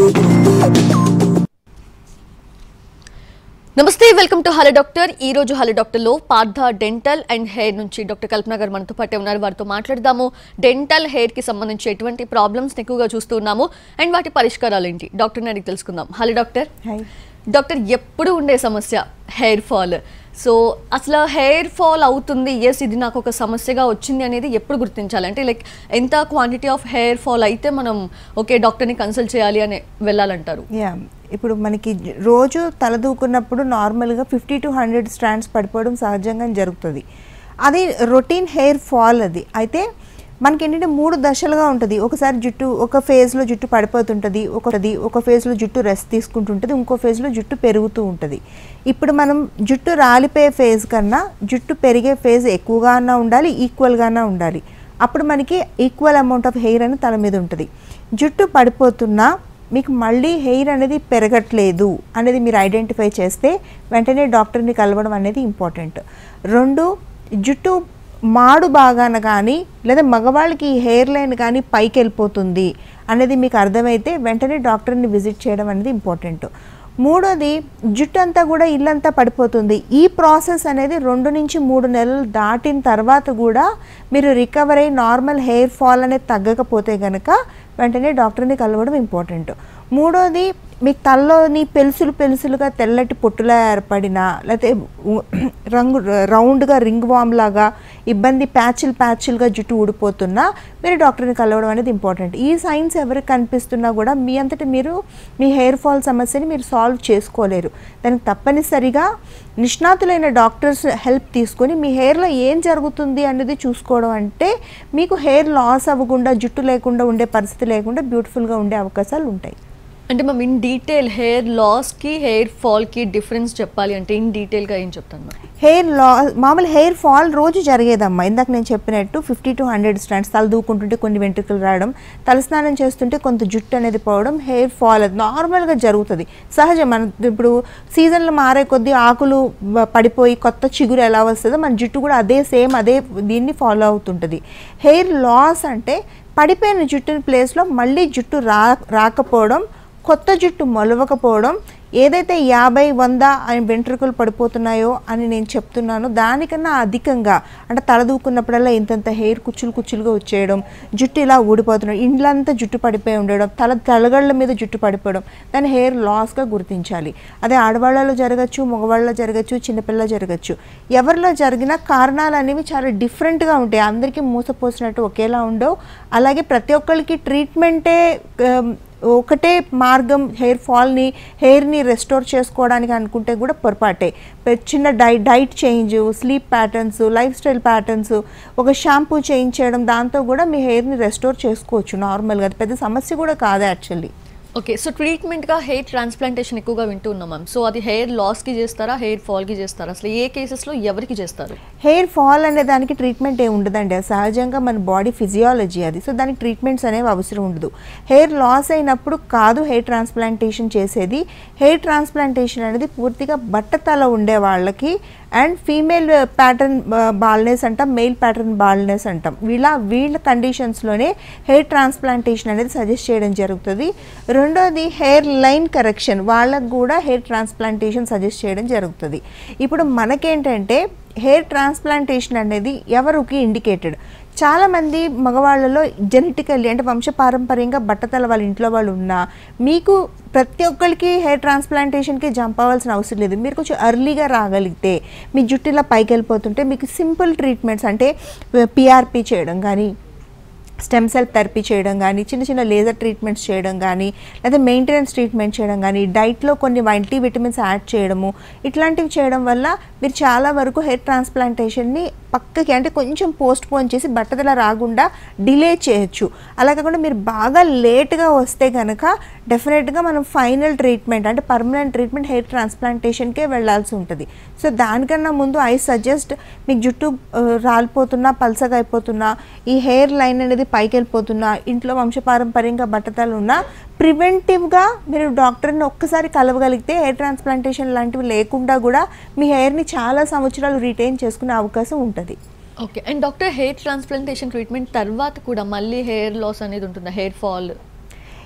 నమస్తే welcome to hello doctor ఈ రోజు హలో డాక్టర్లో పార్థ డెంటల్ అండ్ హెయిర్ నుంచి డాక్టర్ కల్పన గారు మనతో పాటే ఉన్నారు వారితో మాట్లాడదాము డెంటల్ హెయిర్ కి సంబంధించి ఎటువంటి ప్రాబ్లమ్స్ ఎక్కువగా చూస్తున్నాము అండ్ వాటి పరిష్కారాలు ఏంటి డాక్టర్ని అడిగి తెలుసుకుందాం హలో డాక్టర్ హాయ్ డాక్టర్ ఎప్పుడు ఉండే సమస్య హెయిర్ ఫాల్ సో అసలు హెయిర్ ఫాల్ అవుతుంది ఎస్ ఇది నాకు ఒక సమస్యగా వచ్చింది అనేది ఎప్పుడు గుర్తించాలి అంటే లైక్ ఎంత క్వాంటిటీ ఆఫ్ హెయిర్ ఫాల్ అయితే మనం ఓకే డాక్టర్ని కన్సల్ట్ చేయాలి అని వెళ్ళాలంటారు యా ఇప్పుడు మనకి జ- రోజు తలదూకున్నప్పుడు నార్మల్గా ఫిఫ్టీ టు హండ్రెడ్ స్ట్రాండ్స్ పడిపోవడం సహజంగా జరుగుతుంది అది రొటీన్ హెయిర్ ఫాల్ అది అయితే మనకి ఏంటంటే మూడు దశలుగా ఉంటుంది ఒకసారి జుట్టు ఒక ఫేజ్లో జుట్టు పడిపోతుంటుంది ఒకటి ఒక ఫేజ్లో జుట్టు రెస్ట్ తీసుకుంటుంటుంది ఇంకో ఫేజ్లో జుట్టు పెరుగుతూ ఉంటుంది ఇప్పుడు మనం జుట్టు రాలిపోయే ఫేజ్ కన్నా జుట్టు పెరిగే ఫేజ్ ఎక్కువగానే ఉండాలి ఈక్వల్గానే ఉండాలి అప్పుడు మనకి ఈక్వల్ అమౌంట్ ఆఫ్ హెయిర్ అని తల మీద ఉంటుంది జుట్టు పడిపోతున్నా మీకు మళ్ళీ హెయిర్ అనేది పెరగట్లేదు అనేది మీరు ఐడెంటిఫై చేస్తే వెంటనే డాక్టర్ని కలవడం అనేది ఇంపార్టెంట్ రెండు జుట్టు మాడు బాగాన కానీ లేదా మగవాళ్ళకి ఈ హెయిర్ లైన్ కానీ పైకి వెళ్ళిపోతుంది అనేది మీకు అర్థమైతే వెంటనే డాక్టర్ని విజిట్ చేయడం అనేది ఇంపార్టెంట్ మూడోది జుట్టు అంతా కూడా ఇల్లంతా పడిపోతుంది ఈ ప్రాసెస్ అనేది రెండు నుంచి మూడు నెలలు దాటిన తర్వాత కూడా మీరు రికవర్ అయ్యి నార్మల్ హెయిర్ ఫాల్ అనేది తగ్గకపోతే కనుక వెంటనే డాక్టర్ని కలవడం ఇంపార్టెంట్ మూడోది మీ తలలోని పెలుసులు పెలుసులుగా తెల్లటి పొట్టులా ఏర్పడిన లేకపోతే ఉ- రంగు రౌండ్గా రింగ్ వామ్ లాగా ఇబ్బంది ప్యాచులు ప్యాచులుగా జుట్టు ఊడిపోతున్నా మీరు డాక్టర్ని కలవడం అనేది ఇంపార్టెంట్ ఈ సైన్స్ ఎవరికి కనిపిస్తున్నా కూడా మీ అంతటి మీరు మీ హెయిర్ ఫాల్ సమస్యని మీరు సాల్వ్ చేసుకోలేరు దానికి తప్పనిసరిగా నిష్ణాతులైన డాక్టర్స్ హెల్ప్ తీసుకొని మీ హెయిర్లో ఏం జరుగుతుంది అనేది చూసుకోవడం అంటే మీకు హెయిర్ లాస్ అవ్వకుండా జుట్టు లేకుండా ఉండే పరిస్థితి లేకుండా బ్యూటిఫుల్గా ఉండే అవకాశాలు ఉంటాయి అంటే మనం ఇన్ డీటెయిల్ హెయిర్ లాస్కి హెయిర్ ఫాల్కి డిఫరెన్స్ చెప్పాలి అంటే ఇన్ డీటెయిల్గా ఏం చెప్తాను మరి హెయిర్ లా మామూలు హెయిర్ ఫాల్ రోజు జరిగేదమ్మా ఇందాక నేను చెప్పినట్టు ఫిఫ్టీ టు హండ్రెడ్ స్టాండ్స్ తల దూకుంటుంటే కొన్ని వెంట్రుకలు రావడం తలస్నానం చేస్తుంటే కొంత జుట్టు అనేది పోవడం హెయిర్ ఫాల్ అది నార్మల్గా జరుగుతుంది సహజం మన ఇప్పుడు సీజన్లో మారే కొద్దీ ఆకులు బ- పడిపోయి కొత్త చిగురు ఎలా వస్తుందో మన జుట్టు కూడా అదే సేమ్ అదే దీన్ని ఫాలో అవుతుంటుంది హెయిర్ లాస్ అంటే పడిపోయిన జుట్టుని ప్లేస్లో మళ్ళీ జుట్టు రా రాకపోవడం కొత్త జుట్టు మొలవకపోవడం ఏదైతే యాభై వంద అని వెంట్రుకలు పడిపోతున్నాయో అని నేను చెప్తున్నానో దానికన్నా అధికంగా అంటే తలదూకున్నప్పుడల్లా ఇంతంత హెయిర్ కుచ్చులు కుచ్చులుగా వచ్చేయడం జుట్టు ఇలా ఊడిపోతుండడం ఇండ్లంతా జుట్టు పడిపోయి ఉండడం తల తలగళ్ళ మీద జుట్టు పడిపోవడం దాన్ని హెయిర్ లాస్గా గుర్తించాలి అదే ఆడవాళ్ళలో జరగచ్చు మగవాళ్ళలో జరగచ్చు చిన్నపిల్ల జరగచ్చు ఎవరిలో జరిగిన కారణాలు అనేవి చాలా డిఫరెంట్గా ఉంటాయి అందరికీ మూసపోసినట్టు ఒకేలా ఉండవు అలాగే ప్రతి ఒక్కరికి ట్రీట్మెంటే ఆమ్, ఒకటే మార్గం హెయిర్ ఫాల్ని హెయిర్ని రెస్టోర్ చేసుకోవడానికి అనుకుంటే కూడా పొరపాటే పె- చిన్న డై diet change sleep patterns lifestyle patterns ఒక షాంపూ చేంజ్ చేయడం దాంతో కూడా మీ హెయిర్ని రెస్టోర్ చేసుకోవచ్చు నార్మల్గా అది పెద్ద సమస్య కూడా కాదు యాక్చువల్లీ ఓకే సో ట్రీట్మెంట్గా హెయిర్ ట్రాన్స్ప్లాంటేషన్ ఎక్కువగా వింటూ ఉన్నాం మ్యామ్ సో అది హెయిర్ లాస్కి చేస్తారా హెయిర్ ఫాల్కి చేస్తారా అసలు ఏ కేసెస్లో ఎవరికి చేస్తారు హెయిర్ ఫాల్ అనే దానికి ట్రీట్మెంట్ ఏమి ఉండదండి అది సహజంగా మన బాడీ ఫిజియాలజీ అది సో దానికి ట్రీట్మెంట్స్ అనేవి అవసరం ఉండదు హెయిర్ లాస్ అయినప్పుడు కాదు హెయిర్ ట్రాన్స్ప్లాంటేషన్ చేసేది హెయిర్ ట్రాన్స్ప్లాంటేషన్ అనేది పూర్తిగా బట్టతల ఉండే వాళ్ళకి అండ్ ఫీమేల్ ప్యాటర్న్ బాల్నెస్ అంటాం మెయిల్ ప్యాటర్న్ బాల్నెస్ అంటాం వీళ్ళ వీళ్ళ కండిషన్స్లోనే హెయిర్ ట్రాన్స్ప్లాంటేషన్ అనేది సజెస్ట్ చేయడం జరుగుతుంది రెండోది హెయిర్ లైన్ కరెక్షన్ వాళ్ళకు కూడా హెయిర్ ట్రాన్స్ప్లాంటేషన్ సజెస్ట్ చేయడం జరుగుతుంది ఇప్పుడు మనకేంటంటే హెయిర్ ట్రాన్స్ప్లాంటేషన్ అనేది ఎవరికి ఇండికేటెడ్ చాలామంది మగవాళ్ళలో జెనెటికల్లీ అంటే వంశపారంపర్యంగా బట్టతల వాళ్ళ ఇంట్లో వాళ్ళు ఉన్నా మీకు ప్రతి ఒక్కరికి హెయిర్ ట్రాన్స్ప్లాంటేషన్కి జంప్ అవ్వాల్సిన అవసరం లేదు మీరు కొంచెం ఎర్లీగా రాగలిగితే మీ జుట్టు ఇలా పైకి వెళ్ళిపోతుంటే మీకు సింపుల్ ట్రీట్మెంట్స్ అంటే పిఆర్పి చేయడం కానీ స్టెమ్ సెల్ థెరపీ చేయడం కానీ చిన్న చిన్న లేజర్ ట్రీట్మెంట్స్ చేయడం కానీ లేదా మెయింటెనెన్స్ ట్రీట్మెంట్ చేయడం కానీ డైట్లో కొన్ని మల్టీ విటమిన్స్ యాడ్ చేయడము ఇట్లాంటివి చేయడం వల్ల మీరు చాలా వరకు హెయిర్ ట్రాన్స్ప్లాంటేషన్ని పక్కకి అంటే కొంచెం పోస్ట్ పోన్ చేసి బట్టదల రాకుండా డిలే చేయొచ్చు అలా కాకుండా మీరు బాగా లేట్గా వస్తే కనుక డెఫినెట్గా మనం ఫైనల్ ట్రీట్మెంట్ అంటే పర్మనెంట్ ట్రీట్మెంట్ హెయిర్ ట్రాన్స్ప్లాంటేషన్కే వెళ్ళాల్సి ఉంటుంది సో దానికన్నా ముందు ఐ సజెస్ట్ మీకు జుట్టు ఆ, రాలిపోతున్నా పల్సగా అయిపోతున్నా ఈ హెయిర్ లైన్ అనేది పైకి వెళ్ళిపోతున్నా ఇంట్లో వంశపారంపర్యంగా బట్టతలు ఉన్నా ప్రివెంటివ్గా మీరు డాక్టర్ని ఒక్కసారి కలవగలిగితే హెయిర్ ట్రాన్స్ప్లాంటేషన్ లాంటివి లేకుండా కూడా మీ హెయిర్ని చాలా సంవత్సరాలు రిటైన్ చేసుకునే అవకాశం ఉంటుంది okay and doctor hair transplantation treatment తర్వాత కూడా మళ్ళీ హెయిర్ లాస్ అనేది ఉంటుందా హెయిర్ ఫాల్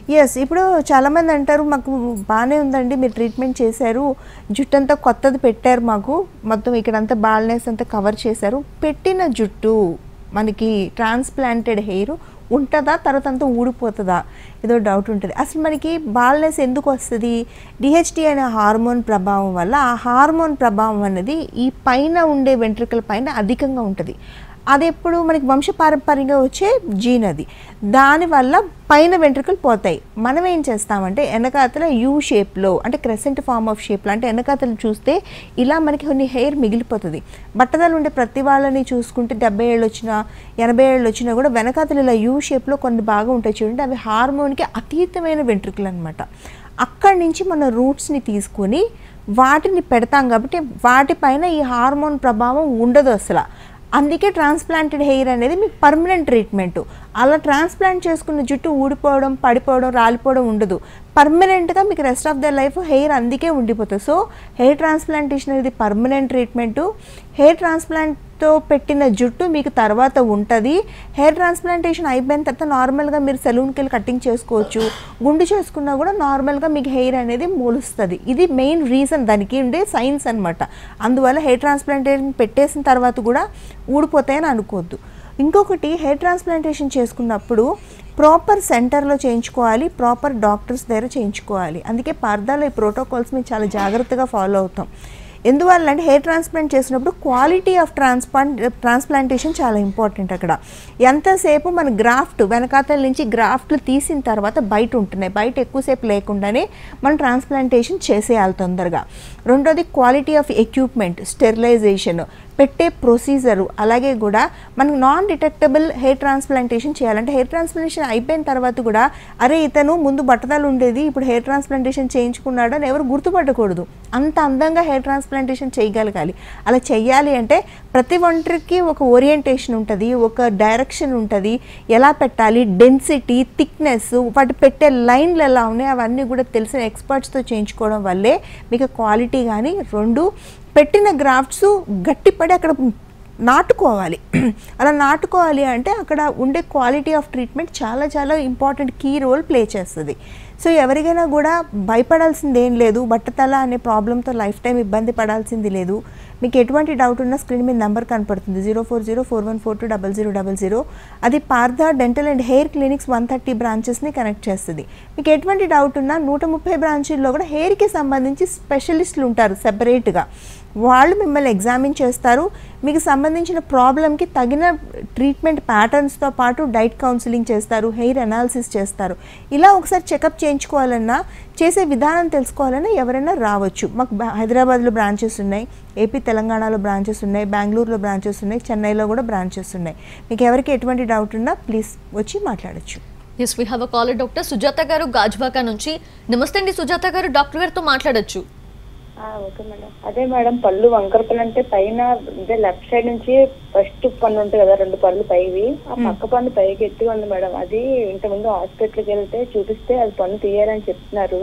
ఎస్ ఇప్పుడు చాలామంది అంటారు మాకు బాగానే ఉందండి మీరు ట్రీట్మెంట్ చేశారు జుట్టు అంతా కొత్తది పెట్టారు మాకు మొత్తం ఇక్కడంతా బాల్నెస్ అంతా కవర్ చేశారు పెట్టిన జుట్టు మనకి ట్రాన్స్ప్లాంటెడ్ హెయిర్ ఉంటుందా తర్వాత అంతా ఊడిపోతుందా ఏదో డౌట్ ఉంటుంది అసలు మనకి బాల్నెస్ ఎందుకు వస్తుంది డిహెచ్డి అనే హార్మోన్ ప్రభావం వల్ల ఆ హార్మోన్ ప్రభావం అనేది ఈ పైన ఉండే వెంట్రుకల పైన అధికంగా ఉంటుంది అది ఎప్పుడు మనకి వంశపారంపర్యంగా వచ్చే జీన్ అది దానివల్ల పైన వెంట్రుకలు పోతాయి మనం ఏం చేస్తామంటే వెనకాతల యూ షేప్లో అంటే క్రెసెంట్ ఫార్మ్ ఆఫ్ షేప్లో అంటే వెనకాతలు చూస్తే ఇలా మనకి కొన్ని హెయిర్ మిగిలిపోతుంది బట్టదలు ఉండే ప్రతి వాళ్ళని చూసుకుంటే డెబ్బై ఏళ్ళు వచ్చినా ఎనభై ఏళ్ళు వచ్చినా కూడా వెనకాతలు ఇలా యూ షేప్లో కొన్ని బాగా ఉంటాయి చూడండి అవి హార్మోన్కి అతీతమైన వెంట్రుకలు అనమాట అక్కడి నుంచి మన రూట్స్ని తీసుకొని వాటిని పెడతాం కాబట్టి వాటిపైన ఈ హార్మోన్ ప్రభావం ఉండదు అసలు అందుకే ట్రాన్స్ప్లాంటెడ్ హెయిర్ అనేది మీకు పర్మనెంట్ ట్రీట్మెంట్ అలా ట్రాన్స్ప్లాంట్ చేసుకున్న జుట్టు ఊడిపోవడం పడిపోవడం రాలిపోవడం ఉండదు పర్మనెంట్గా మీకు rest of the life hair అందుకే ఉండిపోతుంది సో హెయిర్ ట్రాన్స్ప్లాంటేషన్ అనేది పర్మనెంట్ ట్రీట్మెంటు హెయిర్ ట్రాన్స్ప్లాంట్తో పెట్టిన జుట్టు మీకు తర్వాత ఉంటుంది హెయిర్ ట్రాన్స్ప్లాంటేషన్ అయిపోయిన తర్వాత నార్మల్గా మీరు సెలూన్కి వెళ్ళి కటింగ్ చేసుకోవచ్చు గుండు చేసుకున్నా కూడా నార్మల్గా మీకు హెయిర్ అనేది మూలుస్తుంది ఇది మెయిన్ రీజన్ దానికి ఉండే సైన్స్ అనమాట అందువల్ల హెయిర్ ట్రాన్స్ప్లాంటేషన్ పెట్టేసిన తర్వాత కూడా ఊడిపోతాయని అనుకోవద్దు ఇంకొకటి హెయిర్ ట్రాన్స్ప్లాంటేషన్ చేసుకున్నప్పుడు ప్రాపర్ సెంటర్లో చేయించుకోవాలి ప్రాపర్ డాక్టర్స్ దగ్గర చేయించుకోవాలి అందుకే పర్దాలో ఈ ప్రోటోకాల్స్ మేము చాలా జాగ్రత్తగా ఫాలో అవుతాం ఎందువల్ల అంటే హెయిర్ ట్రాన్స్ప్లాంట్ చేసినప్పుడు క్వాలిటీ ఆఫ్ ట్రాన్స్ప్లాంట్ ట్రాన్స్ప్లాంటేషన్ చాలా ఇంపార్టెంట్ అక్కడ ఎంతసేపు మన గ్రాఫ్ట్ వెనకాతల నుంచి గ్రాఫ్ట్లు తీసిన తర్వాత బయట ఉంటున్నాయి బయట ఎక్కువసేపు లేకుండానే మనం ట్రాన్స్ప్లాంటేషన్ చేసేయాలి తొందరగా రెండోది క్వాలిటీ ఆఫ్ ఎక్విప్మెంట్ స్టెరిలైజేషన్ పెట్టే ప్రొసీజరు అలాగే కూడా మనకు నాన్ డిటెక్టబుల్ హెయిర్ ట్రాన్స్ప్లాంటేషన్ చేయాలంటే హెయిర్ ట్రాన్స్ప్లాంటేషన్ అయిపోయిన తర్వాత కూడా అరే ఇతను ముందు బట్టదాలు ఉండేది ఇప్పుడు హెయిర్ ట్రాన్స్ప్లాంటేషన్ చేయించుకున్నాడు అని ఎవరు గుర్తుపట్టకూడదు అంత అందంగా హెయిర్ ట్రాన్స్ప్లాంటేషన్ చేయగలగాలి అలా చెయ్యాలి అంటే ప్రతి ఒంటరికి ఒక ఓరియంటేషన్ ఉంటుంది ఒక డైరెక్షన్ ఉంటుంది ఎలా పెట్టాలి డెన్సిటీ థిక్నెస్ వాటి పెట్టే లైన్లు ఎలా ఉన్నాయి అవన్నీ కూడా తెలిసిన ఎక్స్పర్ట్స్తో చేయించుకోవడం వల్లే మీకు క్వాలిటీ కానీ రెండు పెట్టిన గ్రాఫ్ట్స్ గట్టిపడి అక్కడ నాటుకోవాలి అలా నాటుకోవాలి అంటే అక్కడ ఉండే క్వాలిటీ ఆఫ్ ట్రీట్మెంట్ చాలా చాలా ఇంపార్టెంట్ కీ రోల్ ప్లే చేస్తుంది సో ఎవరికైనా కూడా భయపడాల్సింది ఏం లేదు బట్టతల అనే ప్రాబ్లంతో లైఫ్ టైం ఇబ్బంది పడాల్సింది లేదు మీకు ఎటువంటి డౌట్ ఉన్నా స్క్రీన్ మీద నెంబర్ కనపడుతుంది zero four zero four one four two double zero double zero అది Partha dental and hair clinics one thirty బ్రాంచెస్ని కనెక్ట్ చేస్తుంది మీకు ఎటువంటి డౌట్ ఉన్నా నూట ముప్పై బ్రాంచీల్లో కూడా హెయిర్కి సంబంధించి స్పెషలిస్టులు ఉంటారు సెపరేట్గా వాళ్ళు మిమ్మల్ని ఎగ్జామిన్ చేస్తారు మీకు సంబంధించిన ప్రాబ్లంకి తగిన ట్రీట్మెంట్ ప్యాటర్న్స్తో పాటు డైట్ కౌన్సిలింగ్ చేస్తారు హెయిర్ అనాలిసిస్ చేస్తారు ఇలా ఒకసారి చెకప్ చేయించుకోవాలన్నా చేసే విధానం తెలుసుకోవాలన్నా ఎవరైనా రావచ్చు మాకు బా- హైదరాబాద్లో బ్రాంచెస్ ఉన్నాయి ఏపీ తెలంగాణలో బ్రాంచెస్ ఉన్నాయి బెంగళూరులో బ్రాంచెస్ ఉన్నాయి చెన్నైలో కూడా బ్రాంచెస్ ఉన్నాయి మీకు ఎవరికి ఎటువంటి డౌట్ ఉన్నా ప్లీజ్ వచ్చి మాట్లాడచ్చు yes we have a caller doctor Sujatha గారు గాజ్వాకా నుంచి నమస్తే అండి సుజాత గారు డాక్టర్ గారితో మాట్లాడొచ్చు ఆ, ఓకే మేడం అదే మేడం పళ్ళు వంకర పళ్ళు అంటే పైన అంటే లెఫ్ట్ సైడ్ నుంచి ఫస్ట్ పన్ను ఉంటుంది కదా రెండు పళ్ళు పైవి ఆ పక్క పన్ను పైకి ఎత్తి ఉంది మేడం అది ఇంతకుముందు హాస్పిటల్కి వెళ్తే చూపిస్తే అది పన్ను తీయాలని చెప్తున్నారు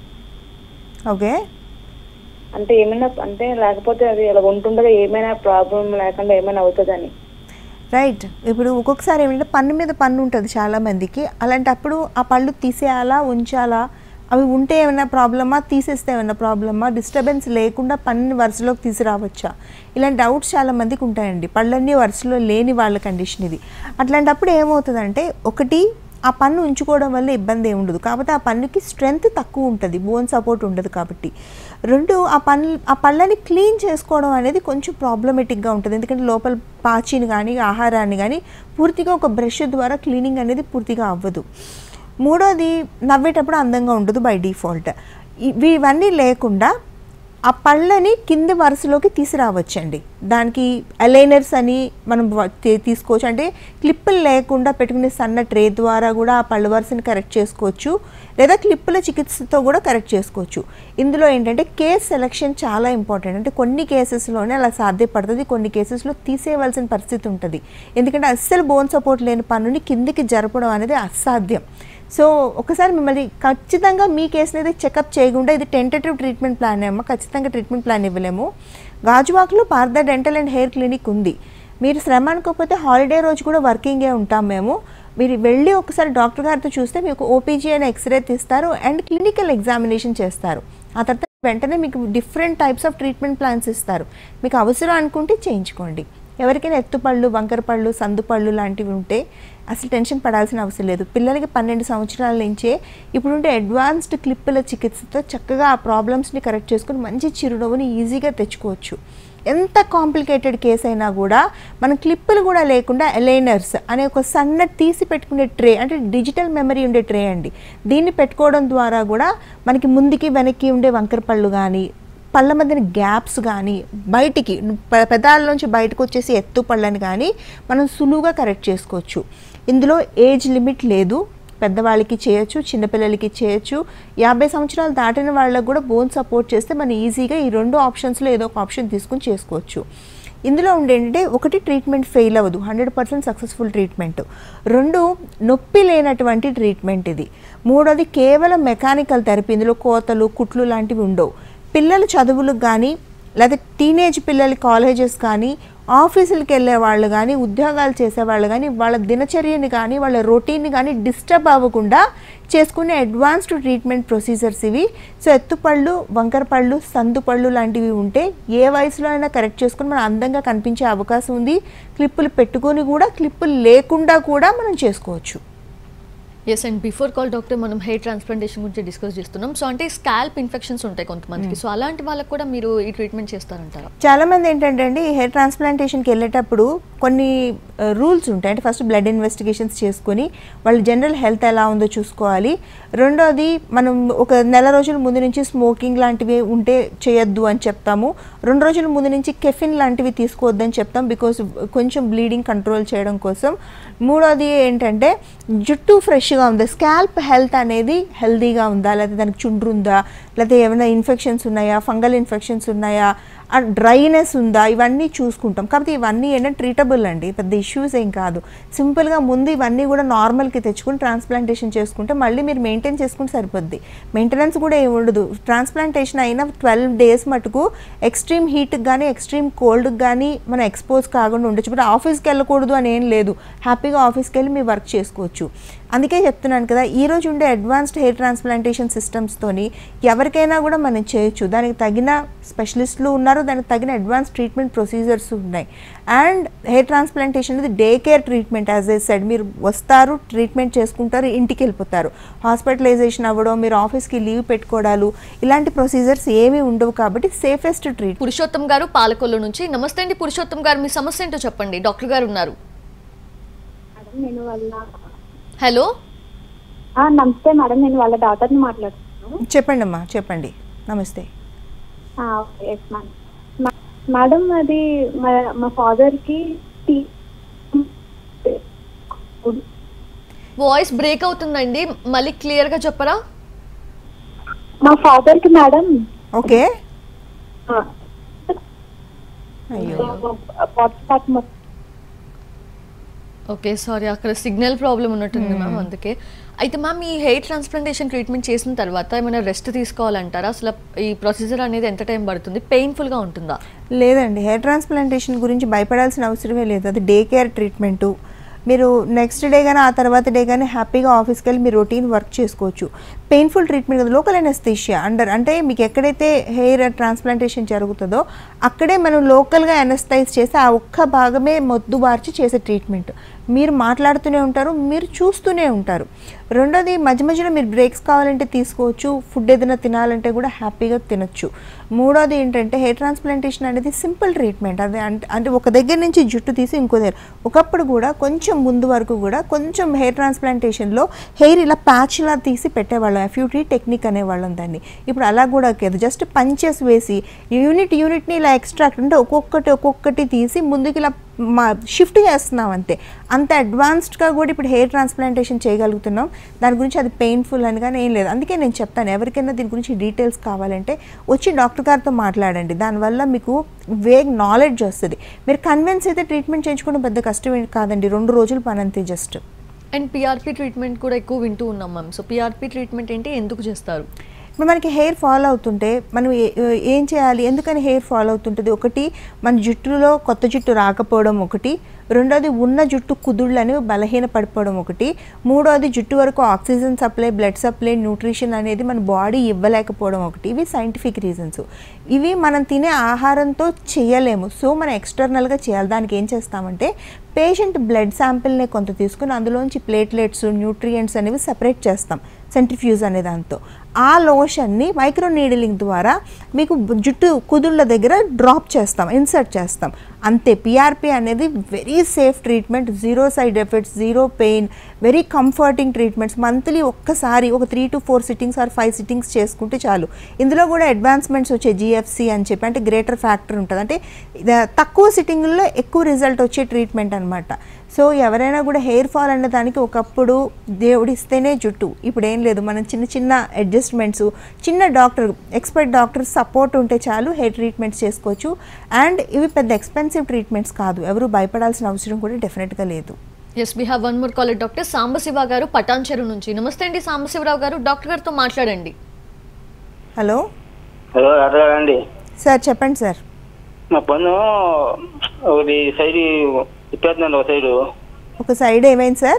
ఓకే అంటే ఏమైనా అంటే లేకపోతే అది ఇలా ఉంటుండగా ఏమైనా ప్రాబ్లం లేకుండా ఏమైనా అవుతుందని రైట్ ఇప్పుడు ఒక్కొక్కసారి ఏమంటే పన్ను మీద పన్ను ఉంటుంది చాలా మందికి అలాంటప్పుడు ఆ పళ్ళు తీసేయాలా ఉంచాలా అవి ఉంటే ఏమైనా ప్రాబ్లమా తీసేస్తే ఏమైనా ప్రాబ్లమా డిస్టర్బెన్స్ లేకుండా పన్ను వరుసలోకి తీసుకురావచ్చా ఇలాంటి డౌట్స్ చాలా మందికి ఉంటాయండి పళ్ళన్నీ వరుసలో లేని వాళ్ళ కండిషన్ ఇది అట్లాంటప్పుడు ఏమవుతుందంటే ఒకటి ఆ పన్ను ఉంచుకోవడం వల్ల ఇబ్బంది ఏమి ఉండదు కాకపోతే ఆ పన్నుకి స్ట్రెంగ్త్ తక్కువ ఉంటుంది బోన్ సపోర్ట్ ఉండదు కాబట్టి రెండు ఆ పన్ను ఆ పళ్ళని క్లీన్ చేసుకోవడం అనేది కొంచెం ప్రాబ్లమేటిక్గా ఉంటుంది ఎందుకంటే లోపల పాచిని కానీ ఆహారాన్ని కానీ పూర్తిగా ఒక బ్రష్ ద్వారా క్లీనింగ్ అనేది పూర్తిగా అవ్వదు మూడోది నవ్వేటప్పుడు అందంగా ఉండదు బై డిఫాల్ట్ ఇవి ఇవన్నీ లేకుండా ఆ పళ్ళని కింది వరుసలోకి తీసుకురావచ్చండి దానికి అలైనర్స్ అని మనం వ- తీ- తీసుకోవచ్చు అంటే క్లిప్పులు లేకుండా పెట్టుకునే సన్న ట్రే ద్వారా కూడా ఆ పళ్ళ వరుసని కరెక్ట్ చేసుకోవచ్చు లేదా క్లిప్పుల చికిత్సతో కూడా కరెక్ట్ చేసుకోవచ్చు ఇందులో ఏంటంటే కేస్ సెలెక్షన్ చాలా ఇంపార్టెంట్ అంటే కొన్ని కేసెస్లోనే అలా సాధ్యపడుతుంది కొన్ని కేసెస్లో తీసేయవలసిన పరిస్థితి ఉంటుంది ఎందుకంటే అస్సలు బోన్ సపోర్ట్ లేని పన్నుని కిందికి జరపడం అనేది అసాధ్యం సో ఒకసారి మిమ్మల్ని ఖచ్చితంగా మీ కేసుని అయితే చెకప్ చేయకుండా ఇది టెంటేటివ్ ట్రీట్మెంట్ ప్లాన్ ఏమో ఖచ్చితంగా ట్రీట్మెంట్ ప్లాన్ ఇవ్వలేము గాజువాక్లో Partha dental and hair clinic ఉంది మీరు శ్రమ అనుకోకపోతే హాలిడే రోజు కూడా వర్కింగే ఉంటాం మేము మీరు వెళ్ళి ఒకసారి డాక్టర్ గారితో చూస్తే మీకు ఓపీజీ అనే ఎక్స్రే తీస్తారు అండ్ క్లినికల్ ఎగ్జామినేషన్ చేస్తారు ఆ తర్వాత వెంటనే మీకు different types of treatment plans ఇస్తారు మీకు అవసరం అనుకుంటే చేయించుకోండి ఎవరికైనా ఎత్తుపళ్ళు వంకరపళ్ళు సందుపళ్ళు లాంటివి ఉంటే అసలు టెన్షన్ పడాల్సిన అవసరం లేదు పిల్లలకి పన్నెండు సంవత్సరాల నుంచే ఇప్పుడుండే అడ్వాన్స్డ్ క్లిప్పుల చికిత్సతో చక్కగా ఆ ప్రాబ్లమ్స్ని కరెక్ట్ చేసుకుని మంచి చిరునవ్వుని ఈజీగా తెచ్చుకోవచ్చు ఎంత కాంప్లికేటెడ్ కేసు అయినా కూడా మనం క్లిప్పులు కూడా లేకుండా ఎలైనర్స్ అనే ఒక సన్న తీసి పెట్టుకునే ట్రే అంటే డిజిటల్ మెమరీ ఉండే ట్రే అండి దీన్ని పెట్టుకోవడం ద్వారా కూడా మనకి ముందుకి వెనక్కి ఉండే వంకర పళ్ళు కానీ పళ్ళ మధ్యన గ్యాప్స్ కానీ బయటికి పె- పెదాల్లోంచి బయటకు వచ్చేసి ఎత్తు పళ్ళని కానీ మనం సులువుగా కరెక్ట్ చేసుకోవచ్చు ఇందులో ఏజ్ లిమిట్ లేదు పెద్దవాళ్ళకి చేయొచ్చు చిన్నపిల్లలకి చేయొచ్చు యాభై సంవత్సరాలు దాటిన వాళ్ళకు కూడా బోన్ సపోర్ట్ చేస్తే మనం ఈజీగా ఈ రెండు ఆప్షన్స్లో ఏదో ఒక ఆప్షన్ తీసుకుని చేసుకోవచ్చు ఇందులో ఉండేంటే ఒకటి ట్రీట్మెంట్ ఫెయిల్ అవ్వదు హండ్రెడ్ పర్సెంట్ సక్సెస్ఫుల్ ట్రీట్మెంట్ రెండు నొప్పి లేనటువంటి ట్రీట్మెంట్ ఇది మూడోది కేవలం మెకానికల్ థెరపీ ఇందులో కోతలు కుట్లు లాంటివి ఉండవు పిల్లల చదువులకు కానీ లేదా టీనేజ్ పిల్లల కాలేజెస్ కానీ ఆఫీసులకు వెళ్ళే వాళ్ళు కానీ ఉద్యోగాలు చేసే వాళ్ళు కానీ వాళ్ళ దినచర్యని కానీ వాళ్ళ రొటీన్ని కానీ డిస్టర్బ్ అవ్వకుండా చేసుకునే అడ్వాన్స్డ్ ట్రీట్మెంట్ ప్రొసీజర్స్ ఇవి సో ఎత్తుపళ్ళు వంకర పళ్ళు సందు పళ్ళు లాంటివి ఉంటే ఏ వయసులో అయినా కరెక్ట్ చేసుకుని మనం అందంగా కనిపించే అవకాశం ఉంది క్లిప్పులు పెట్టుకొని కూడా క్లిప్పులు లేకుండా కూడా మనం చేసుకోవచ్చు yes and before call doctor మనం హెయిర్ ట్రాన్స్ప్లాంటేషన్ గురించి డిస్కస్ చేస్తున్నాం సో అంటే స్కాల్ప్ ఇన్ఫెక్షన్స్ ఉంటాయి కొంతమందికి సో అలాంటి వాళ్ళకి కూడా మీరు ఈ ట్రీట్మెంట్ చేస్తారంటారా చాలామంది ఏంటంటే అండి హెయిర్ ట్రాన్స్ప్లాంటేషన్కి వెళ్ళేటప్పుడు కొన్ని రూల్స్ ఉంటాయి అంటే ఫస్ట్ బ్లడ్ ఇన్వెస్టిగేషన్స్ చేసుకొని వాళ్ళ జనరల్ హెల్త్ ఎలా ఉందో చూసుకోవాలి రెండోది మనం ఒక నెల రోజుల ముందు నుంచి స్మోకింగ్ లాంటివి ఉంటే చేయొద్దు అని చెప్తాము రెండు రోజుల ముందు నుంచి కెఫిన్ లాంటివి తీసుకోవద్దని చెప్తాం బికాస్ కొంచెం బ్లీడింగ్ కంట్రోల్ చేయడం కోసం మూడోది ఏంటంటే జుట్టు ఫ్రెష్గా ఉందా స్కాల్ప్ హెల్త్ అనేది హెల్తీగా ఉందా లేకపోతే దానికి చుండ్రు ఉందా లేకపోతే ఏమైనా ఇన్ఫెక్షన్స్ ఉన్నాయా ఫంగల్ ఇన్ఫెక్షన్స్ ఉన్నాయా ఆ డ్రైనెస్ ఉందా ఇవన్నీ చూసుకుంటాం కాకపోతే ఇవన్నీ ఏంటంటే ట్రీటబుల్ అండి పెద్ద ఇష్యూస్ ఏం కాదు సింపుల్గా ముందు ఇవన్నీ కూడా నార్మల్కి తెచ్చుకుని ట్రాన్స్ప్లాంటేషన్ చేసుకుంటే మళ్ళీ మీరు మెయింటైన్ చేసుకుంటే సరిపోద్ది మెయింటెనెన్స్ కూడా ఏమి ఉండదు ట్రాన్స్ప్లాంటేషన్ అయిన ట్వెల్వ్ డేస్ మటుకు ఎక్స్ట్రీమ్ హీట్కి కానీ ఎక్స్ట్రీమ్ కోల్డ్కి కానీ మనం ఎక్స్పోజ్ కాకుండా ఉండొచ్చు ఇప్పుడు ఆఫీస్కి వెళ్ళకూడదు అని ఏం లేదు హ్యాపీగా ఆఫీస్కి వెళ్ళి మీ వర్క్ చేసుకోవచ్చు అందుకే చెప్తున్నాను కదా ఈ రోజు ఉండే అడ్వాన్స్డ్ హెయిర్ ట్రాన్స్ప్లాంటేషన్ సిస్టమ్స్తోని ఎవరికైనా కూడా మనం చేయొచ్చు దానికి తగిన స్పెషలిస్టులు ఉన్నారు దానికి తగిన అడ్వాన్స్ ట్రీట్మెంట్ ప్రొసీజర్స్ ఉన్నాయి అండ్ హెయిర్ ట్రాన్స్ప్లాంటేషన్ అనేది day care treatment as I said మీరు వస్తారు ట్రీట్మెంట్ చేసుకుంటారు ఇంటికి వెళ్ళిపోతారు హాస్పిటలైజేషన్ అవ్వడం మీరు ఆఫీస్కి లీవ్ పెట్టుకోవడాలు ఇలాంటి ప్రొసీజర్స్ ఏమీ ఉండవు కాబట్టి సేఫెస్ట్ ట్రీట్ పురుషోత్తం గారు పాలకొల్లు నుంచి నమస్తే అండి పురుషోత్తం గారు మీ సమస్య ఏంటో చెప్పండి డాక్టర్ గారు ఉన్నారు మేడం నేను వాళ్ళ హలో ఆ, నమస్తే మేడం నేను వాళ్ళ డాక్టర్ని మాట్లాడుతున్నాను చెప్పండి అమ్మా చెప్పండి నమస్తే ఆ, ఓకే ఎస్ మేడం మా- మేడం అది మా- మా ఫాదర్కి టీ- వాయిస్ బ్రేక్ అవుతుందండి మళ్ళీ క్లియర్ గా చెప్పరా మా ఫాదర్కి మేడం ఓకే ఆ, అయ్యో బాడీ పార్ట్ మొత్తం ఓకే సారీ అక్కడ సిగ్నల్ ప్రాబ్లం ఉన్నట్టుంది మ్యామ్ అందుకే అయితే మ్యామ్ ఈ హెయిర్ ట్రాన్స్ప్లాంటేషన్ ట్రీట్మెంట్ చేసిన తర్వాత ఏమైనా రెస్ట్ తీసుకోవాలంటారా అసలు ఈ ప్రొసీజర్ అనేది ఎంత టైం పడుతుంది పెయిన్ఫుల్ గా ఉంటుందా లేదండి హెయిర్ ట్రాన్స్ప్లాంటేషన్ గురించి భయపడాల్సిన అవసరమే లేదు అది డే కేర్ ట్రీట్మెంటు మీరు నెక్స్ట్ డే కానీ ఆ తర్వాత డే కానీ హ్యాపీగా ఆఫీస్కి వెళ్ళి మీరు రొటీన్ వర్క్ చేసుకోవచ్చు పెయిన్ఫుల్ ట్రీట్మెంట్ కదా లోకల్ ఎనస్థీషియా అండర్ అంటే మీకు ఎక్కడైతే హెయిర్ ట్రాన్స్ప్లాంటేషన్ జరుగుతుందో అక్కడే మనం లోకల్గా ఎనస్థైజ్ చేసి ఆ ఒక్క భాగమే మొద్దు బార్చి చేసే ట్రీట్మెంట్ మీరు మాట్లాడుతూనే ఉంటారు మీరు చూస్తూనే ఉంటారు రెండోది మధ్య మధ్యలో మీరు బ్రేక్స్ కావాలంటే తీసుకోవచ్చు ఫుడ్ ఏదైనా తినాలంటే కూడా హ్యాపీగా తినొచ్చు మూడోది ఏంటంటే హెయిర్ ట్రాన్స్ప్లాంటేషన్ అనేది సింపుల్ ట్రీట్మెంట్ అది అంటే అంటే ఒక దగ్గర నుంచి జుట్టు తీసి ఇంకో దగ్గర ఒకప్పుడు కూడా కొంచెం ముందు వరకు కూడా కొంచెం హెయిర్ ట్రాన్స్ప్లాంటేషన్లో హెయిర్ ఇలా ప్యాచ్లా తీసి పెట్టేవాళ్ళం ఎఫ్యూటీ టెక్నిక్ అనేవాళ్ళం దాన్ని ఇప్పుడు అలా కూడా కాదు జస్ట్ పంచెస్ వేసి యూనిట్ యూనిట్ని ఇలా ఎక్స్ట్రాక్ట్ అంటే ఒక్కొక్కటి ఒక్కొక్కటి తీసి ముందుకు ఇలా మా షిఫ్ట్ చేస్తున్నాం అంతే అంత అడ్వాన్స్డ్గా కూడా ఇప్పుడు హెయిర్ ట్రాన్స్ప్లాంటేషన్ చేయగలుగుతున్నాం దాని గురించి అది పెయిన్ఫుల్ అని కానీ ఏం లేదు అందుకే నేను చెప్తాను ఎవరికైనా దీని గురించి డీటెయిల్స్ కావాలంటే వచ్చి డాక్టర్ గారితో మాట్లాడండి దానివల్ల మీకు వేగ్ నాలెడ్జ్ వస్తుంది మీరు కన్విన్స్ అయితే ట్రీట్మెంట్ చేయించుకోవడం పెద్ద కష్టం ఏం కాదండి రెండు రోజులు పని అంతే జస్ట్ అండ్ పిఆర్పి ట్రీట్మెంట్ కూడా ఎక్కువ వింటూ ఉన్నాం మ్యామ్ సో పిఆర్పి ట్రీట్మెంట్ ఏంటి ఎందుకు చేస్తారు ఇప్పుడు మనకి హెయిర్ ఫాల్ అవుతుంటే మనం ఏ- ఏం చేయాలి ఎందుకని హెయిర్ ఫాల్ అవుతుంటుంది ఒకటి మన జుట్టులో కొత్త జుట్టు రాకపోవడం ఒకటి రెండోది ఉన్న జుట్టు కుదుళ్ళు అనేవి బలహీన పడిపోవడం ఒకటి మూడోది జుట్టు వరకు oxygen supply blood supply nutrition అనేది మన బాడీ ఇవ్వలేకపోవడం ఒకటి ఇవి సైంటిఫిక్ రీజన్స్ ఇవి మనం తినే ఆహారంతో చేయలేము సో మనం ఎక్స్టర్నల్గా చేయాలి దానికి ఏం చేస్తామంటే పేషెంట్ బ్లడ్ శాంపిల్ని కొంత తీసుకుని అందులోంచి ప్లేట్లెట్స్ న్యూట్రియంట్స్ అనేవి సెపరేట్ చేస్తాం సెంట్రిఫ్యూజ్ అనే దాంతో ఆ లోషన్ని మైక్రో నీడిలింగ్ ద్వారా మీకు బు- జుట్టు కుదుళ్ళ దగ్గర డ్రాప్ చేస్తాం ఇన్సర్ట్ చేస్తాం అంతే పిఆర్పి అనేది very safe treatment zero side effects zero pain very comforting treatments monthly ఒక్కసారి ఒక three to four sittings or five sittings చేసుకుంటే చాలు ఇందులో కూడా అడ్వాన్స్మెంట్స్ వచ్చే జిఎఫ్సి అని చెప్పి అంటే గ్రేటర్ ఫ్యాక్టర్ ఉంటుంది అంటే ఇది తక్కువ సిట్టింగ్లో ఎక్కువ రిజల్ట్ వచ్చే ట్రీట్మెంట్ అనమాట సో ఎవరైనా కూడా హెయిర్ ఫాల్ అనే దానికి ఒకప్పుడు దేవుడు ఇస్తేనే జుట్టు ఇప్పుడు ఏం లేదు మనం చిన్న చిన్న అడ్జస్ట్మెంట్స్ చిన్న డాక్టర్ ఎక్స్పర్ట్ డాక్టర్ సపోర్ట్ ఉంటే చాలు హెయిర్ ట్రీట్మెంట్స్ చేసుకోవచ్చు అండ్ ఇవి పెద్ద ఎక్స్పెన్సివ్ ట్రీట్మెంట్స్ కాదు ఎవరు భయపడాల్సిన అవసరం కూడా డెఫినెట్గా లేదు yes we have one more caller doctor Sambasiva గారు పటాన్చెరు నుంచి నమస్తే అండి సాంబశివరావు గారు డాక్టర్ గారితో మాట్లాడండి హలో హలో అడగండి సార్ చెప్పండి సార్ మా పన్ను ఒకటి సైడ్ ఇప్పేస్తున్నాను ఒక సైడు ఒక సైడ్ ఏమైంది సార్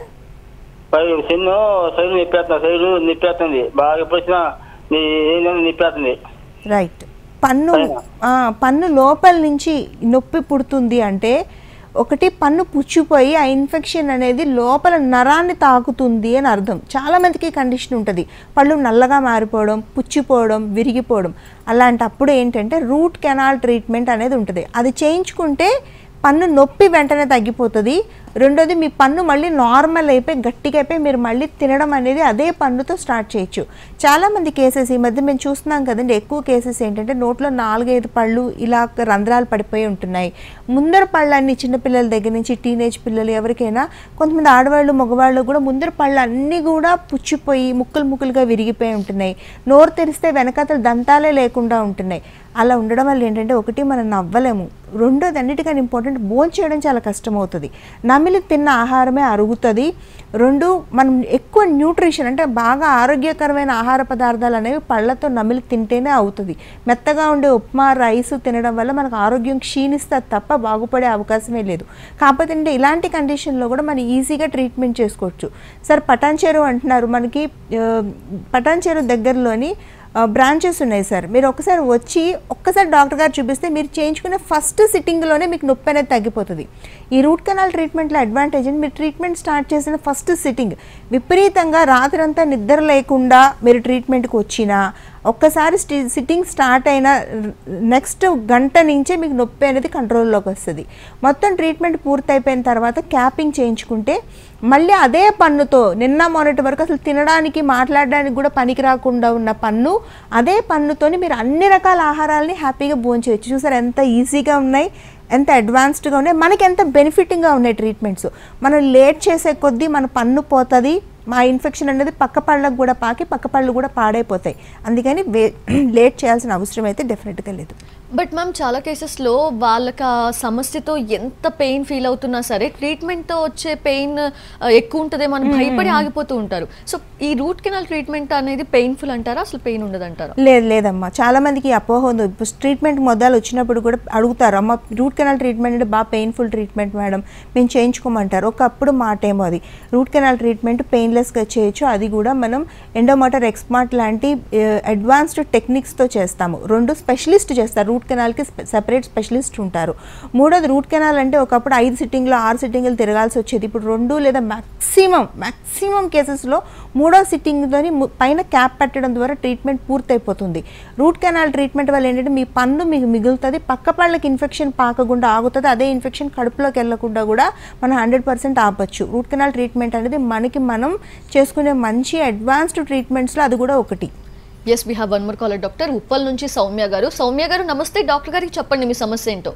పై చిన్ను సైడ్ నిప్పేస్తున్నా సైడు నిప్పేస్తుంది బాగా ఎప్పుడు వచ్చినా నీ ఏంటంటే నిప్పేస్తుంది రైట్ పన్ను ఆ, పన్ను లోపల నుంచి నొప్పి పుడుతుంది అంటే ఒకటి పన్ను పుచ్చిపోయి ఆ ఇన్ఫెక్షన్ అనేది లోపల నరాన్ని తాకుతుంది అని అర్థం చాలా మందికి కండిషన్ ఉంటుంది పళ్ళు నల్లగా మారిపోవడం పుచ్చిపోవడం విరిగిపోవడం అలాంటప్పుడు ఏంటంటే రూట్ కెనాల్ ట్రీట్మెంట్ అనేది ఉంటుంది అది చేయించుకుంటే పన్ను నొప్పి వెంటనే తగ్గిపోతుంది రెండోది మీ పన్ను మళ్ళీ నార్మల్ అయిపోయి గట్టిగా అయిపోయి మీరు మళ్ళీ తినడం అనేది అదే పన్నుతో స్టార్ట్ చేయొచ్చు చాలామంది కేసెస్ ఈ మధ్య మేము చూస్తున్నాం కదండి ఎక్కువ కేసెస్ ఏంటంటే నోట్లో నాలుగైదు పళ్ళు ఇలా రంధ్రాలు పడిపోయి ఉంటున్నాయి ముందర పళ్ళన్నీ చిన్నపిల్లల దగ్గర నుంచి టీనేజ్ పిల్లలు ఎవరికైనా కొంతమంది ఆడవాళ్ళు మగవాళ్ళు కూడా ముందర పళ్ళు అన్నీ కూడా పుచ్చిపోయి ముక్కలు ముక్కలుగా విరిగిపోయి ఉంటున్నాయి నోరు తెరిస్తే వెనకాతల దంతాలే లేకుండా ఉంటున్నాయి అలా ఉండడం వల్ల ఏంటంటే ఒకటి మనం నవ్వలేము రెండోది అన్నిటికన్నా ఇంపార్టెంట్ భోజనం చేయడం చాలా కష్టం అవుతుంది నమిలి తిన్న ఆహారమే అరుగుతుంది రెండు మనం ఎక్కువ న్యూట్రిషన్ అంటే బాగా ఆరోగ్యకరమైన ఆహార పదార్థాలు అనేవి పళ్ళతో నమిలి తింటేనే అవుతుంది మెత్తగా ఉండే ఉప్మా రైస్ తినడం వల్ల మనకు ఆరోగ్యం క్షీణిస్తే తప్ప బాగుపడే అవకాశమే లేదు కాకపోతే అంటే ఇలాంటి కండిషన్లో కూడా మనం ఈజీగా ట్రీట్మెంట్ చేసుకోవచ్చు సార్ పటాన్చేరు అంటున్నారు మనకి ఆ, పటాన్చేరు దగ్గరలోని బ్రాంచెస్ ఉన్నాయి సార్ మీరు ఒకసారి వచ్చి ఒక్కసారి డాక్టర్ గారు చూపిస్తే మీరు చేయించుకునే ఫస్ట్ సిట్టింగ్లోనే మీకు నొప్పి అనేది తగ్గిపోతుంది ఈ రూట్ కెనాల్ ట్రీట్మెంట్లో అడ్వాంటేజ్ అని మీరు ట్రీట్మెంట్ స్టార్ట్ చేసిన ఫస్ట్ సిట్టింగ్ విపరీతంగా రాత్రంతా నిద్ర లేకుండా మీరు ట్రీట్మెంట్కి వచ్చినా ఒక్కసారి స్టి- సిట్టింగ్ స్టార్ట్ అయిన నెక్స్ట్ గంట నుంచే మీకు నొప్పి అనేది కంట్రోల్లోకి వస్తుంది మొత్తం ట్రీట్మెంట్ పూర్తయిపోయిన తర్వాత క్యాపింగ్ చేయించుకుంటే మళ్ళీ అదే పన్నుతో నిన్న మొన్నటి వరకు అసలు తినడానికి మాట్లాడడానికి కూడా పనికి రాకుండా ఉన్న పన్ను అదే పన్నుతోని మీరు అన్ని రకాల ఆహారాలని హ్యాపీగా భోంచేయచ్చు చూసారు ఎంత ఈజీగా ఉన్నాయి ఎంత అడ్వాన్స్డ్గా ఉన్నాయి మనకి ఎంత బెనిఫిటింగ్గా ఉన్నాయి ట్రీట్మెంట్స్ మనం లేట్ చేసే కొద్దీ మన పన్ను పోతుంది మా ఇన్ఫెక్షన్ అనేది పక్క పళ్ళకు కూడా పాకి పక్క పళ్ళు కూడా పాడైపోతాయి అందుకని వే లేట్ చేయాల్సిన అవసరం అయితే డెఫినెట్గా లేదు బట్ మ్యామ్ చాలా కేసెస్లో వాళ్ళకి ఆ సమస్యతో ఎంత పెయిన్ ఫీల్ అవుతున్నా సరే ట్రీట్మెంట్తో వచ్చే పెయిన్ ఎక్కువ ఉంటుందేమో అని భయపడి ఆగిపోతూ ఉంటారు సో ఈ రూట్ కెనాల్ ట్రీట్మెంట్ అనేది పెయిన్ఫుల్ అంటారా అసలు పెయిన్ ఉండదంటారా లేదు లేదమ్మా చాలా మందికి ఈ అపోహ ఉంది ఇప్పుడు ట్రీట్మెంట్ మొదలు వచ్చినప్పుడు కూడా అడుగుతారు అమ్మ రూట్ కెనాల్ ట్రీట్మెంట్ అంటే బాగా పెయిన్ఫుల్ ట్రీట్మెంట్ మేడం మేము చేయించుకోమంటారు ఒకప్పుడు మాటేమో అది రూట్ కెనాల్ ట్రీట్మెంట్ పెయిన్లెస్గా చేయొచ్చు అది కూడా మనం ఎండోమోటర్ ఎక్స్మార్ట్ లాంటి అడ్వాన్స్డ్ టెక్నిక్స్తో చేస్తాము రెండు స్పెషలిస్ట్ చేస్తారు రూట్ కెనాల్కి సెపరేట్ స్పెషలిస్ట్ ఉంటారు మూడోది రూట్ కెనాల్ అంటే ఒకప్పుడు ఐదు సిట్టింగ్లో ఆరు సిట్టింగ్లు తిరగాల్సి వచ్చేది ఇప్పుడు రెండు లేదా మ్యాక్సిమం మ్యాక్సిమం కేసెస్లో మూడో సిట్టింగ్తోని ము- పైన క్యాప్ పెట్టడం ద్వారా ట్రీట్మెంట్ పూర్తయిపోతుంది రూట్ కెనాల్ ట్రీట్మెంట్ వల్ల ఏంటంటే మీ పన్ను మీకు మిగులుతుంది పక్క పళ్ళకి ఇన్ఫెక్షన్ పాకకుండా ఆగుతుంది అదే ఇన్ఫెక్షన్ కడుపులోకి వెళ్ళకుండా కూడా మనం హండ్రెడ్ పర్సెంట్ ఆపచ్చు రూట్ కెనాల్ ట్రీట్మెంట్ అనేది మనకి మనం చేసుకునే మంచి అడ్వాన్స్డ్ ట్రీట్మెంట్స్లో అది కూడా ఒకటి yes we have one more caller doctor Uppal నుంచి సౌమ్య గారు సౌమ్య గారు నమస్తే డాక్టర్ గారికి చెప్పండి మీ సమస్య ఏంటో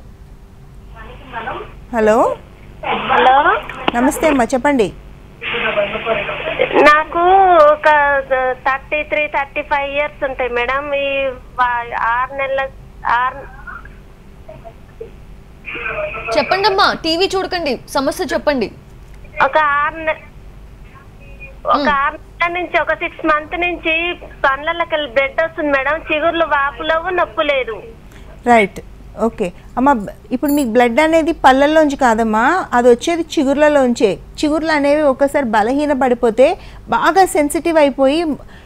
హలో హలో నమస్తే అమ్మా చెప్పండి నాకు ఒక thirty three thirty five years ఉంటాయి మేడం ఈ వా- ఆరు నెలల ఆరు చెప్పండి అమ్మా టీవీ చూడకండి సమస్య చెప్పండి ఒక ఆరు నె- ఒక ఆరు అక్కడి నుంచి ఒక సిక్స్ మంత్ నుంచి పండ్లకి బ్లడ్ వస్తుంది మేడం చిగుర్లు వాపులేవు నొప్పు లేదు రైట్ ఓకే అమ్మ బ- ఇప్పుడు మీకు బ్లడ్ అనేది పళ్ళల్లోంచి కాదమ్మా అది వచ్చేది చిగుర్లలోంచే చిగుర్లు అనేవి ఒక్కసారి బలహీన పడిపోతే బాగా సెన్సిటివ్ అయిపోయి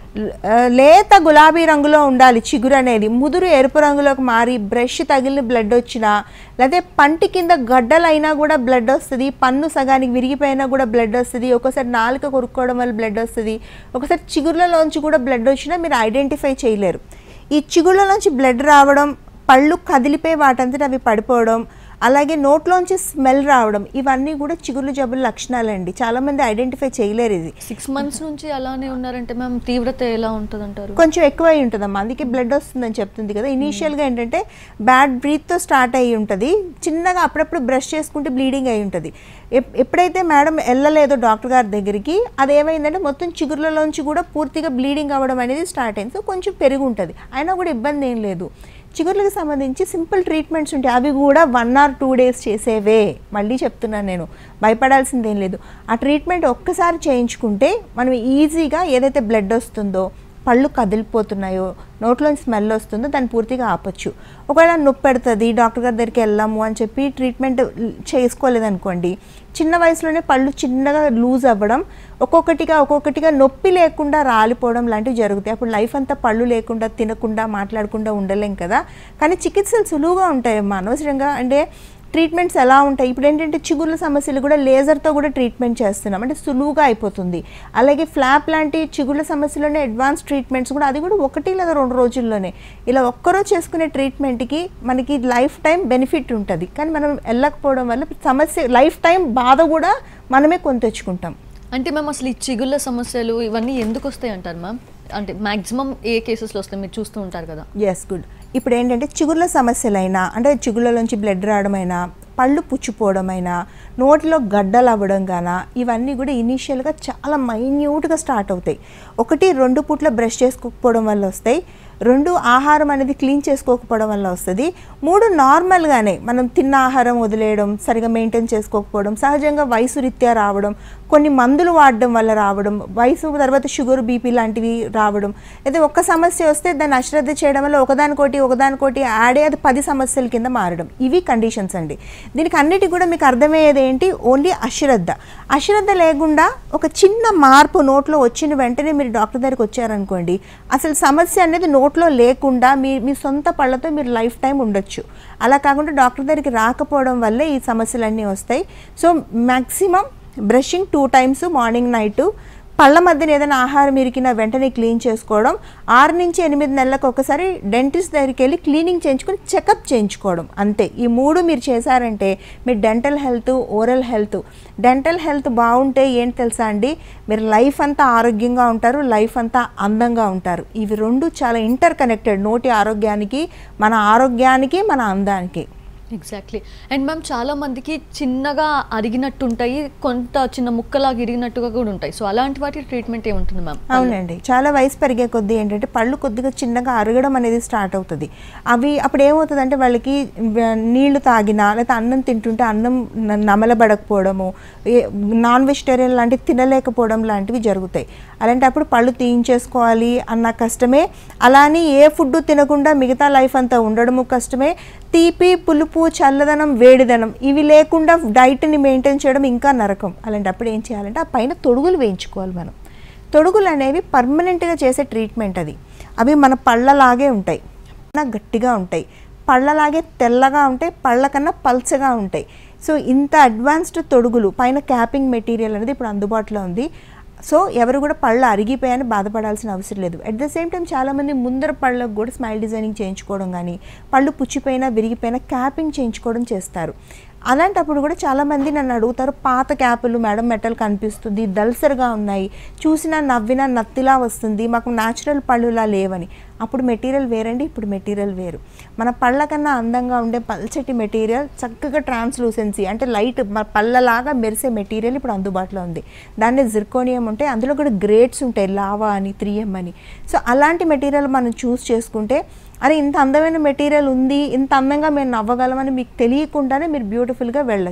ఆ, లేత గులాబీ రంగులో ఉండాలి చిగురు అనేది ముదురు ఎరుపు రంగులోకి మారి బ్రష్ తగిలిన బ్లడ్ వచ్చినా లేకపోతే పంటి కింద గడ్డలైనా కూడా బ్లడ్ వస్తుంది పన్ను సగానికి విరిగిపోయినా కూడా బ్లడ్ వస్తుంది ఒకసారి నాలుక కొరుక్కోవడం వల్ల బ్లడ్ వస్తుంది ఒకసారి చిగుర్లలోంచి కూడా బ్లడ్ వచ్చినా మీరు ఐడెంటిఫై చేయలేరు ఈ చిగుళ్ళలోంచి బ్లడ్ రావడం పళ్ళు కదిలిపోయి వాటంతట అవి పడిపోవడం అలాగే నోట్లోంచి స్మెల్ రావడం ఇవన్నీ కూడా చిగుళ్ళు జబ్బుల లక్షణాలండి చాలామంది ఐడెంటిఫై చేయలేరు ఇది సిక్స్ మంత్స్ నుంచి అలానే ఉన్నారంటే మ్యామ్ తీవ్రత ఎలా ఉంటుంది అంటారు కొంచెం ఎక్కువై ఉంటుందమ్మా అందుకే బ్లడ్ వస్తుందని చెప్తుంది కదా ఇనీషియల్గా ఏంటంటే బ్యాడ్ బ్రీత్తో స్టార్ట్ అయ్యి ఉంటుంది చిన్నగా అప్పుడప్పుడు బ్రష్ చేసుకుంటే బ్లీడింగ్ అయి ఉంటుంది ఎప్- ఎప్పుడైతే మేడం వెళ్ళలేదో డాక్టర్ గారి దగ్గరికి అది ఏమైందంటే మొత్తం చిగుర్లలోంచి కూడా పూర్తిగా బ్లీడింగ్ అవ్వడం అనేది స్టార్ట్ అయింది సో కొంచెం పెరుగు ఉంటుంది అయినా కూడా ఇబ్బంది ఏం లేదు చిగుర్లకు సంబంధించి సింపుల్ ట్రీట్మెంట్స్ ఉంటాయి అవి కూడా వన్ ఆర్ టూ డేస్ చేసేవే మళ్ళీ చెప్తున్నాను నేను భయపడాల్సింది ఏం లేదు ఆ ట్రీట్మెంట్ ఒక్కసారి చేయించుకుంటే మనం ఈజీగా ఏదైతే బ్లడ్ వస్తుందో పళ్ళు కదిలిపోతున్నాయో నోట్లోంచి స్మెల్ వస్తుందో దాన్ని పూర్తిగా ఆపొచ్చు ఒకవేళ నొప్పి పెడుతుంది డాక్టర్ గారి దగ్గరికి వెళ్ళాము అని చెప్పి ట్రీట్మెంట్ చేసుకోలేదనుకోండి చిన్న వయసులోనే పళ్ళు చిన్నగా లూజ్ అవ్వడం ఒక్కొక్కటిగా ఒక్కొక్కటిగా నొప్పి లేకుండా రాలిపోవడం లాంటివి జరుగుతాయి అప్పుడు లైఫ్ అంతా పళ్ళు లేకుండా తినకుండా మాట్లాడకుండా ఉండలేం కదా కానీ చికిత్సలు సులువుగా ఉంటాయమ్మా అనవసరంగా అంటే ట్రీట్మెంట్స్ ఎలా ఉంటాయి ఇప్పుడు ఏంటంటే చిగుర్ల సమస్యలు కూడా లేజర్తో కూడా ట్రీట్మెంట్ చేస్తున్నాం అంటే సులువుగా అయిపోతుంది అలాగే ఫ్లాప్ లాంటి చిగుర్ల సమస్యలోనే అడ్వాన్స్ ట్రీట్మెంట్స్ కూడా అది కూడా ఒకటి లేదా రెండు రోజుల్లోనే ఇలా ఒక్కరోజు చేసుకునే ట్రీట్మెంట్కి మనకి లైఫ్ టైం బెనిఫిట్ ఉంటుంది కానీ మనం వెళ్ళకపోవడం వల్ల సమస్య లైఫ్ టైం బాధ కూడా మనమే కొని తెచ్చుకుంటాం అంటే మ్యామ్ అసలు ఈ చిగుళ్ళ సమస్యలు ఇవన్నీ ఎందుకు వస్తాయి అంటారు మ్యామ్ అంటే మాక్సిమం ఏ కేసెస్లో వస్తాయి మీరు చూస్తూ ఉంటారు కదా ఎస్ గుడ్ ఇప్పుడు ఏంటంటే చిగుర్ల సమస్యలైనా అంటే చిగుళ్ళలోంచి బ్లడ్ రావడమైనా పళ్ళు పుచ్చిపోవడమైనా నోటిలో గడ్డలు అవ్వడం గానా ఇవన్నీ కూడా ఇనీషియల్గా చాలా మైన్యూట్గా స్టార్ట్ అవుతాయి ఒకటి రెండు పూట్ల బ్రష్ చేసుకోకపోవడం వల్ల వస్తాయి రెండు ఆహారం అనేది క్లీన్ చేసుకోకపోవడం వల్ల వస్తుంది మూడు నార్మల్గానే మనం తిన్న ఆహారం వదిలేయడం సరిగా మెయింటైన్ చేసుకోకపోవడం సహజంగా వయసు రీత్యా రావడం కొన్ని మందులు వాడడం వల్ల రావడం వయసు తర్వాత షుగర్ బీపీ లాంటివి రావడం అయితే ఒక్క సమస్య వస్తే దాన్ని అశ్రద్ధ చేయడం వల్ల ఒకదానికోటి ఒకదానికోటి యాడే అది పది సమస్యల కింద మారడం ఇవి కండిషన్స్ అండి దీనికి అన్నిటి కూడా మీకు అర్థమయ్యేది ఏంటి ఓన్లీ అశ్రద్ధ అశ్రద్ధ లేకుండా ఒక చిన్న మార్పు నోట్లో వచ్చిన వెంటనే మీరు డాక్టర్ దగ్గరికి వచ్చారనుకోండి అసలు సమస్య అనేది నోట్లో లేకుండా మీ మీ సొంత పళ్ళతో మీరు లైఫ్ టైం ఉండొచ్చు అలా కాకుండా డాక్టర్ దగ్గరికి రాకపోవడం వల్లే ఈ సమస్యలన్నీ వస్తాయి so maximum brushing two times morning night పళ్ళ మధ్యన ఏదైనా ఆహారం ఇరికినా వెంటనే క్లీన్ చేసుకోవడం ఆరు నుంచి ఎనిమిది నెలలకు ఒకసారి డెంటిస్ట్ దగ్గరికి వెళ్ళి క్లీనింగ్ చేయించుకొని చెకప్ చేయించుకోవడం అంతే ఈ మూడు మీరు చేశారంటే మీ dental health oral health dental health బాగుంటే ఏంటి తెలుసా అండి మీరు లైఫ్ అంతా ఆరోగ్యంగా ఉంటారు లైఫ్ అంతా అందంగా ఉంటారు ఇవి రెండు చాలా ఇంటర్ కనెక్టెడ్ నోటి ఆరోగ్యానికి మన ఆరోగ్యానికి మన అందానికి ఎగ్జాక్ట్లీ అండ్ మ్యామ్ చాలా మందికి చిన్నగా అరిగినట్టు ఉంటాయి కొంత చిన్న ముక్కలాగా ఇరిగినట్టుగా కూడా ఉంటాయి సో అలాంటి వాటి ట్రీట్మెంట్ ఏముంటుంది మ్యామ్ అవునండి చాలా వయసు పెరిగే కొద్దీ ఏంటంటే పళ్ళు కొద్దిగా చిన్నగా అరగడం అనేది స్టార్ట్ అవుతుంది అవి అప్పుడు ఏమవుతుందంటే వాళ్ళకి వ- నీళ్లు తాగినా లేకపోతే అన్నం తింటుంటే అన్నం న- నమలబడకపోవడము ఏ- నాన్ వెజిటేరియన్ లాంటివి తినలేకపోవడం లాంటివి జరుగుతాయి అలాంటప్పుడు పళ్ళు తీయించేసుకోవాలి అన్న కష్టమే అలానే ఏ ఫుడ్ తినకుండా మిగతా లైఫ్ అంతా ఉండడము కష్టమే తీపి పులుపు చల్లదనం వేడిదనం ఇవి లేకుండా డైట్ని మెయింటైన్ చేయడం ఇంకా నరకం అలాంటప్పుడు ఏం చేయాలంటే ఆ పైన తొడుగులు వేయించుకోవాలి మనం తొడుగులు అనేవి పర్మనెంట్గా చేసే ట్రీట్మెంట్ అది అవి మన పళ్ళలాగే ఉంటాయి నా గట్టిగా ఉంటాయి పళ్ళలాగే తెల్లగా ఉంటాయి పళ్ళ కన్నా పల్చగా ఉంటాయి సో ఇంత అడ్వాన్స్డ్ తొడుగులు పైన క్యాపింగ్ మెటీరియల్ అనేది ఇప్పుడు అందుబాటులో ఉంది సో ఎవరు కూడా పళ్ళు అరిగిపోయాయని బాధపడాల్సిన అవసరం లేదు అట్ ద సేమ్ టైం చాలామంది ముందర పళ్ళకు కూడా స్మైల్ డిజైనింగ్ చేయించుకోవడం కానీ పళ్ళు పుచ్చిపోయినా విరిగిపోయినా క్యాపింగ్ చేయించుకోవడం చేస్తారు అలాంటప్పుడు కూడా చాలామంది నన్ను అడుగుతారు పాత క్యాపులు మేడం మెటల్ కనిపిస్తుంది దల్సర్గా ఉన్నాయి చూసినా నవ్వినా నత్తిలా వస్తుంది మాకు న్యాచురల్ పళ్ళులా లేవని అప్పుడు మెటీరియల్ వేరండి ఇప్పుడు మెటీరియల్ వేరు మన పళ్ళ కన్నా అందంగా ఉండే పల్చటి మెటీరియల్ చక్కగా ట్రాన్స్లూసెన్సీ అంటే లైట్ మన పళ్ళలాగా మెరిసే మెటీరియల్ ఇప్పుడు అందుబాటులో ఉంది దాన్ని జిర్కోనియం ఉంటాయి అందులో కూడా గ్రేడ్స్ ఉంటాయి లావా అని త్రీఎం అని సో అలాంటి మెటీరియల్ మనం చూస్ చేసుకుంటే అరే ఇంత అందమైన మెటీరియల్ ఉంది ఇంత అందంగా మేము నవ్వగలమని మీకు తెలియకుండానే మీరు బ్యూటిఫుల్గా వెళ్ళొచ్చు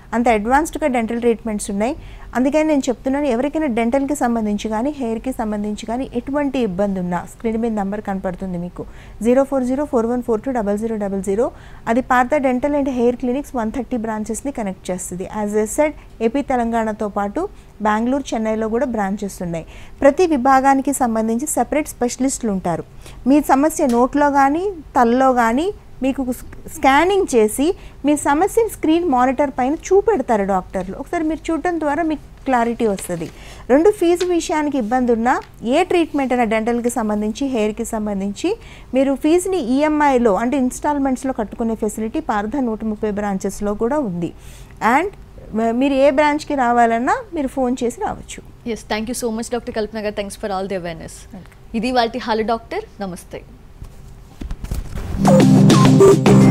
అంత అడ్వాన్స్డ్గా డెంటల్ ట్రీట్మెంట్స్ ఉన్నాయి అందుకని నేను చెప్తున్నాను ఎవరికైనా డెంటల్కి సంబంధించి కానీ హెయిర్కి సంబంధించి కానీ ఎటువంటి ఇబ్బంది ఉన్నా స్క్రీన్ మీద నెంబర్ కనపడుతుంది మీకు zero four zero four one four two double zero double zero అది Partha dental and hair clinics one thirty బ్రాంచెస్ని కనెక్ట్ చేస్తుంది యాజ్ ఎ సెడ్ ఏపీ తెలంగాణతో పాటు బెంగళూరు చెన్నైలో కూడా బ్రాంచెస్ ఉన్నాయి ప్రతి విభాగానికి సంబంధించి సెపరేట్ స్పెషలిస్టులు ఉంటారు మీ సమస్య నోట్లో కానీ తలలో కానీ మీకు స్కానింగ్ చేసి మీ సమస్యని స్క్రీన్ మానిటర్ పైన చూపెడతారు డాక్టర్లు ఒకసారి మీరు చూడటం ద్వారా మీకు క్లారిటీ వస్తుంది రెండు ఫీజు విషయానికి ఇబ్బంది ఉన్నా ఏ ట్రీట్మెంట్ అయినా డెంటల్కి సంబంధించి హెయిర్కి సంబంధించి మీరు ఫీజుని ఈఎంఐలో అంటే ఇన్స్టాల్మెంట్స్లో కట్టుకునే ఫెసిలిటీ పార్థ నూట ముప్పై బ్రాంచెస్లో కూడా ఉంది అండ్ మీరు ఏ బ్రాంచ్కి రావాలన్నా మీరు ఫోన్ చేసి రావచ్చు yes thank you so much doctor Kalpana గారు thanks for all the awareness ఇది వాళ్ళ హలో డాక్టర్ నమస్తే